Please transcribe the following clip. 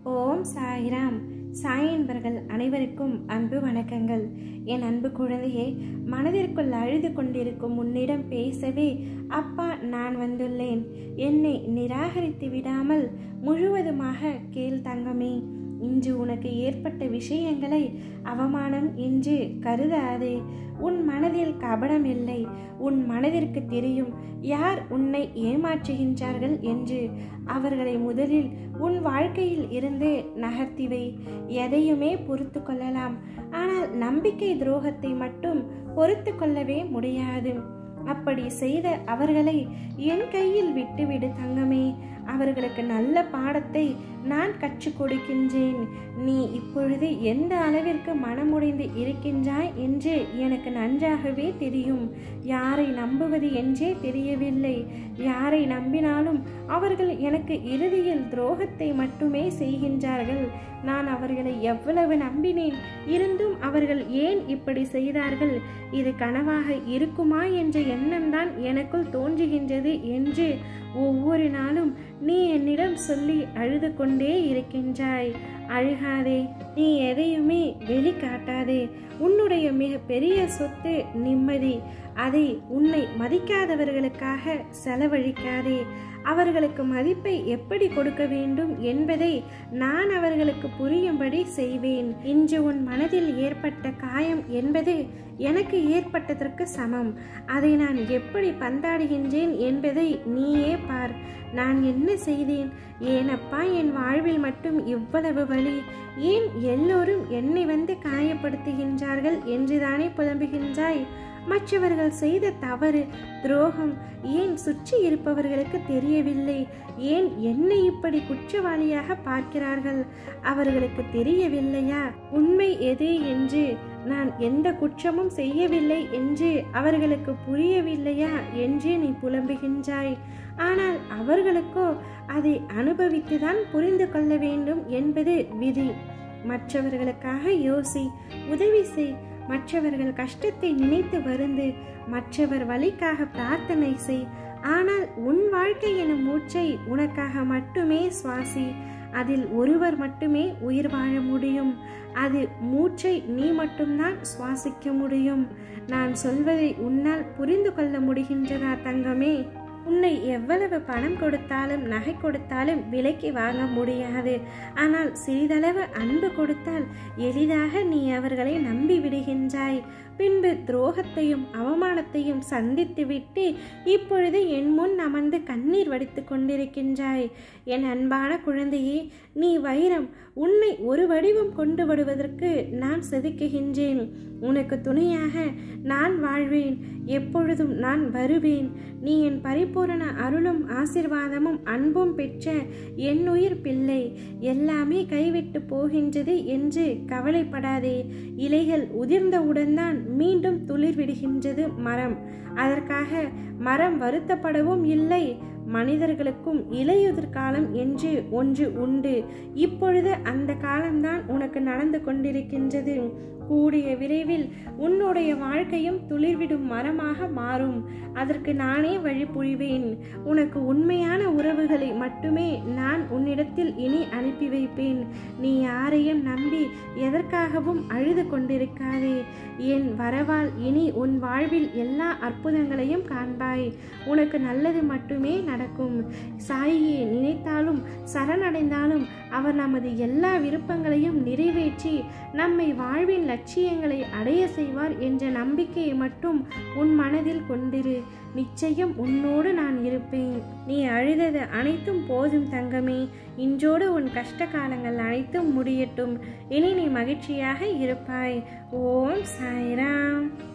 ஓம் சாய்ராம் சாய் என்பர்கள் அனைவருக்கும் அன்பு வணக்கங்கள் என் அன்பு குழந்தையே மனதிற்குள் அழுது கொண்டிருக்கும் உன்னிடம் பேசவே அப்பா நான் வந்துள்ளேன் என்னை நிராகரித்து விடாமல் முழுவதுமாக கேள் தங்கமே இன்று உனக்கு ஏற்பட்ட விஷயங்களை அவமானம் என்று கருதாதே உன் மனதில் கபடம் இல்லை உன் மனதிற்கு தெரியும் யார் உன்னை ஏமாற்றுகின்றார்கள் என்று அவர்களை முதலில் உன் வாழ்க்கையில் இருந்து நகர்த்திவை எதையுமே பொறுத்து கொள்ளலாம் ஆனால் நம்பிக்கை துரோகத்தை மட்டும் பொறுத்து கொள்ளவே முடியாது அப்படி செய்த அவர்களை என் கையில் விட்டுவிடு தங்கமே அவர்களுக்கு நல்ல பாடத்தை நான் கற்றுக் கொடுக்கின்றேன் நீ இப்பொழுது எந்த அளவிற்கு மனமுடைந்து இருக்கின்றாய் என்று எனக்கு நன்றாகவே தெரியும் யாரை நம்புவது என்றே தெரியவில்லை யாரை நம்பினாலும் அவர்கள் எனக்கு இறுதியில் துரோகத்தை மட்டுமே செய்கின்றார்கள் நான் அவர்களை எவ்வளவு நம்பினேன் இருந்தும் அவர்கள் ஏன் இப்படி செய்தார்கள் இது கனவாக இருக்குமா என்ற எண்ணம்தான் எனக்குள் தோன்றுகின்றது என்று ஒவ்வொரு நாளும் நீ என்னிடம் சொல்லி அழுது கொண்டே இருக்கின்றாய் அழுகாதே நீ எதையுமே வெளிக்காட்டாதே உன்னுடைய மிக பெரிய சொத்து நிம்மதி அதை உன்னை மதிக்காதவர்களுக்காக செலவழிக்காதே அவர்களுக்கு மதிப்பை எப்படி கொடுக்க வேண்டும் என்பதை நான் அவர்களுக்கு புரியும்படி செய்வேன் இன்று உன் மனதில் ஏற்பட்ட காயம் என்பது எனக்கு ஏற்பட்டதற்கு சமம் அதை நான் எப்படி பந்தாடுகின்றேன் என்பதை நீயே பார் நான் என்ன செய்தேன் ஏனப்பா என் வாழ்வில் மட்டும் இவ்வளவு வழி ஏன் எல்லோரும் என்னை வந்து காயப்படுத்துகின்றார்கள் என்றுதானே புலம்புகின்றாய் மற்றவர்கள் செய்த தவறு துரோகம் ஏன் சுற்றி இருப்பவர்களுக்கு தெரியவில்லை ஏன் என்னை இப்படி குற்றவாளியாக பார்க்கிறார்கள் அவர்களுக்கு தெரியவில்லையா உண்மை எது என்று நான் எந்த குற்றமும் செய்யவில்லை என்று அவர்களுக்கு புரியவில்லையா என்று நீ புலம்புகின்றாய் ஆனால் அவர்களுக்கோ அதை அனுபவித்துதான் புரிந்து கொள்ள வேண்டும் என்பது விதி மற்றவர்களுக்காக யோசி உதவி செய் மற்றவர்கள் கஷ்டத்தை நினைத்து வருந்து மற்றவர் வழிக்காக பிரார்த்தனை செய் ஆனால் உன் வாழ்க்கை எனும் மூச்சை உனக்காக மட்டுமே சுவாசி அதில் ஒருவர் மட்டுமே உயிர் வாழ முடியும் அது மூச்சை நீ மட்டும்தான் சுவாசிக்க முடியும் நான் சொல்வதை உன்னால் புரிந்து கொள்ள முடிகின்றதா தங்கமே உன்னை எவ்வளவு பணம் கொடுத்தாலும் நகை கொடுத்தாலும் விலைக்கு வாங்க முடியாது ஆனால் சிறிதளவு அன்பு கொடுத்தால் எளிதாக நீ அவர்களை நம்பி விடுகின்றாய் பின்பு துரோகத்தையும் அவமானத்தையும் சந்தித்துவிட்டு இப்பொழுது என் முன் அமர்ந்து கண்ணீர் வடித்து கொண்டிருக்கின்றாய் என் அன்பான குழந்தையே நீ வைரம் உன்னை ஒரு வடிவம் கொண்டு வருவதற்கு நான் செதுக்குகின்றேன் உனக்கு துணையாக நான் வாழ்வேன் எப்பொழுதும் நான் வருவேன் நீ என் பரிபூரண அருளும் ஆசிர்வாதமும் அன்பும் பெற்ற என் உயிர் பிள்ளை எல்லாமே கைவிட்டு போகின்றது என்று கவலைப்படாதே இலைகள் உதிர்ந்தவுடன் தான் மீண்டும் துளிர் விடுகின்றது மரம் அதற்காக மரம் வருத்தப்படவும் இல்லை மனிதர்களுக்கும் இலையுதிர் காலம் என்று ஒன்று உண்டு இப்பொழுது அந்த காலம்தான் உனக்கு நடந்து கொண்டிருக்கின்றது கூடிய விரைவில் உன்னுடைய வாழ்க்கையும் துளிர்விடும் மரமாக மாறும் அதற்கு நானே வழி புரிவேன் உனக்கு உண்மையான உறவுகளை மட்டுமே நான் உன்னிடத்தில் இனி அனுப்பி வைப்பேன் நீ யாரையும் நம்பி எதற்காகவும் அழுது கொண்டிருக்காதே என் வரவால் இனி உன் வாழ்வில் எல்லா அற்புதங்களையும் காண்பாய் உனக்கு நல்லது மட்டுமே நடக்கும் சாயியை நினைத்தாலும் சரணடைந்தாலும் அவர் நமது எல்லா விருப்பங்களையும் நிறைவேற்றி நம்மை வாழ்வின் லட்சியங்களை அடைய செய்வார் என்ற நம்பிக்கையை மட்டும் உன் மனதில் கொண்டிரு நிச்சயம் உன்னோடு நான் இருப்பேன் நீ அழுதது அனைத்தும் போதும் தங்கமே இன்றோடு உன் கஷ்ட காலங்கள் அனைத்தும் முடியட்டும் இனி நீ மகிழ்ச்சியாக இருப்பாய் ஓம் சாய்ராம்